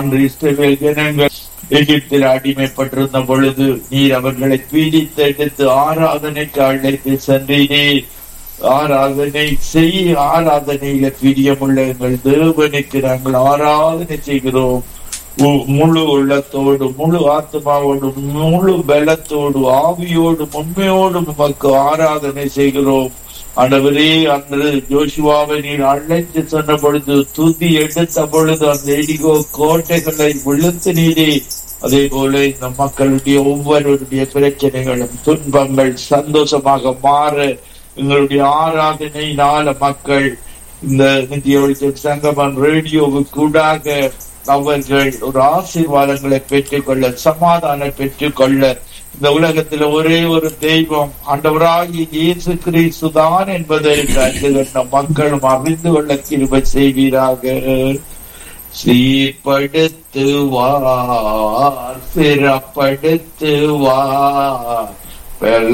அன்று இஸ்ரவேல் ஜனங்கள் எகிப்தில் அடிமைப்பட்டிருந்த பொழுது நீர் அவர்களை பிடித்தெடுத்து ஆராதனைக்கு அழைத்து சென்றீரே ஆராதனை செய் ஆராதனையில பிரியமுள்ள எங்கள் தேவனுக்கு நாங்கள் ஆராதனை செய்கிறோம் உ- முழு உள்ளத்தோடு முழு ஆத்மாவோடு முழு பலத்தோடு ஆவியோடு உண்மையோடு உமக்கு ஆராதனை செய்கிறோம் ஆண்டவரே அன்று ஜோஷுவாவை நீர் அழைத்து சொன்ன பொழுது துதி எடுத்த பொழுது அந்த எடிகோ கோட்டைகளை விழுத்து நீரே அதே போல இந்த மக்களுடைய ஒவ்வொருடைய பிரச்சனைகளும் துன்பங்கள் சந்தோஷமாக மாற எங்களுடைய ஆராதனையினால மக்கள் இந்த நித்திய வெளிச்சம் சங்கமன் ரேடியோவுக்கு கூடாக அவர்கள் ஒரு ஆசீர்வாதங்களை பெற்றுக்கொள்ள சமாதானம் பெற்றுக்கொள்ள இந்த உலகத்தில் ஒரே ஒரு தெய்வம் ஆண்டவராகிய இயேசு கிறிஸ்து தான் என்பதை கண்டு கொண்ட மக்களும் அறிந்து கொள்ள கிருபை செய்வீராக சீர்படுத்துவார் சிறப்படுத்துவார்